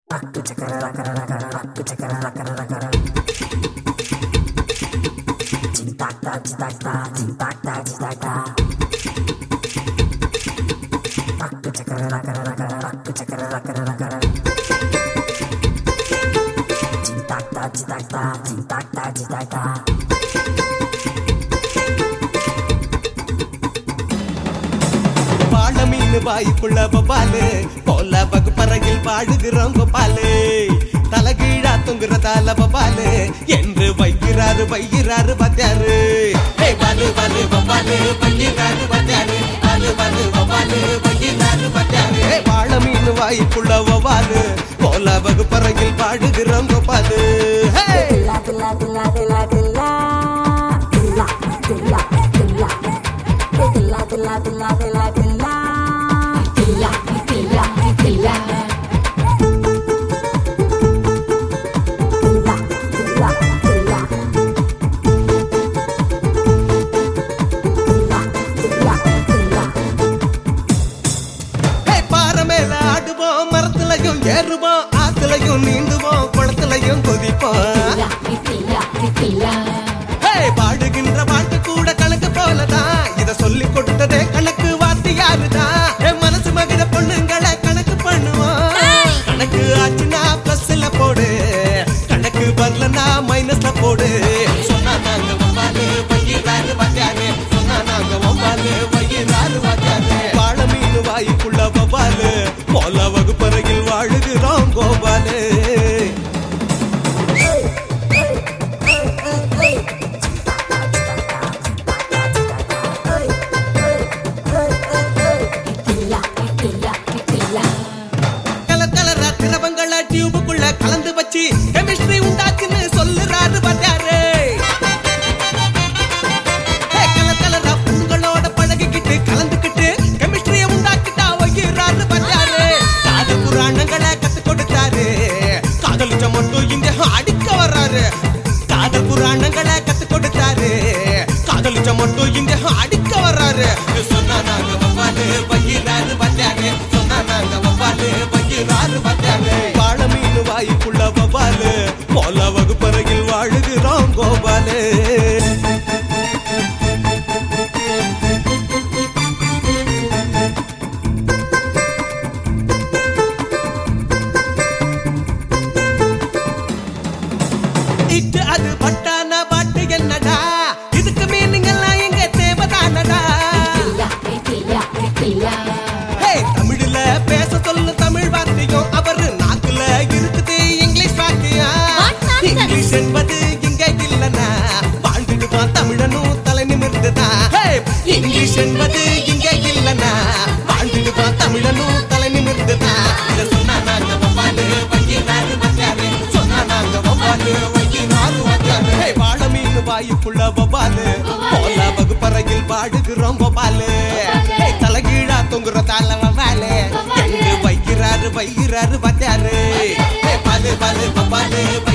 வாழ மீன் வாய்க்குள்ள பப்பாலு போல வகுப்பறையில் வாழுகிறோம் கோபாலு தலகீழா தொங்குறதால பப்பாலு என்று வைக்கிறாரு வைக்கிறாரு பத்தியாரு ஹே பாலு பாலு பப்பாலு வைக்கிறாரு பத்தியாரு பாலு பாலு பப்பாலு வைக்கிறாரு பத்தியாரு ஹே வாழ மீன் வாய்க்குள்ள பப்பாலு போல வகுப்பறையில் வாழுகிறோம் கோபாலு ஹே Dilla, dilla, dilla, dilla, dilla. Dilla, dilla, dilla. Dilla, dilla, dilla, dilla, dilla. Dilla, dilla, dilla. Dilla, dilla, dilla. Dilla, dilla, dilla. ஹே, பாறை மேல ஆடுவோம் மரத்துலயும் ஏறுவோம் ஆத்துலயும் நீந்துவோம் குளத்துலயும் குதிப்போம் Dilla, dilla, ஹே, பாடுகின்ற பாட்டு கூட கணக்கு போலதான் இத சொல்லி கொடுத்ததே கணக்கு வாத்தியாருதான் என் மனசு மகிழ பொண்ணுங்களை கணக்கு பண்ணுவோம் கணக்கு ஆச்சுன்னா பிளஸ்ல போடு கணக்கு வரலன்னா மைனஸ்ல போடு சொன்னா நாங்க வம்பாலு பையிறாரு வாத்தியாரு சொன்னா நாங்க வம்பாலு பையிறாரு வாத்தியாரு வாழ மீன் வாய்க்குள்ள வவ்வாலு போல வகுப்பறையில் வாழுகிறோம் கோபாலு dilla, dilla, dilla. கலர் கலரா திரவங்கள டியூபுக்குள்ள கலந்து வச்சு கெமிஸ்ட்ரி உண்டாச்சுன்னு சொல்லுறாரு பாட்டாரு ஹே, கலர் கலரா புண்களோட பழகிக்கிட்டு கலந்துக்கிட்டு கெமிஸ்ட்ரிய உண்டாக்கிட்டா வைக்கிறாரு பாட்டாரு காது புராணங்களை கத்து கொடுத்தாரு காதலிச்ச மட்டும் இங்க அடிக்க வர்றாரு காதல் புராணங்களை கத்து கொடுத்தாரு காதலிச்ச மட்டும் இங்க அடிக்க வர்றாரு சொன்னா நாங்க வவ்வாலு வைக்கிறாரு பாட்டாரு சொன்னா நாங்க வவ்வாலு வைக்கிறாரு பாட்டாரு வாழ மீன் வாய்க்குள்ள வவ்வாலு போல வகுப்பறையில் வாழுகிறோம் கோபாலு இட்டு அது பட்டான பாட்டு என்னடா இதுக்கு மீனிங் எல்லாம் எங்க தேவதானடா Dilla, dilla, dilla. ஹே தமிழ்ல பேச சொல்லு தமிழ் வார்த்தையும் அவரு நாக்குல இருக்குது இங்கிலீஷ் வாக்கியம் What nonsense? இங்கிலீஷ் என்பது இங்க இல்லனா வாழ்ந்துடுவான் தமிழனும் தலை நிமிர்ந்துதான் ஹே இங்கிலீஷ் என்பது இங்க இல்லனா வாழ்ந்துடுவான் தமிழனும் தலை நிமிர்ந்துதான் இத சொன்னா நாங்க வவ்வாலு வைக்கிறாரு வச்சாரு சொன்னா நாங்க வவ்வாலு வைக்கிறாரு வச்சாரு ஹே வாழ மீன் வாயுக்குள்ள வவ்வாலு போல வகுப்பறையில் வாழுகிறோம் வவ்வாலு ஹே தலைகீழா தொங்குற தாள வவ்வாலு எங்கு வைக்கிறாரு வைக்கிறாரு வச்சாரு ஹே பாலு பாலு வவ்வாலு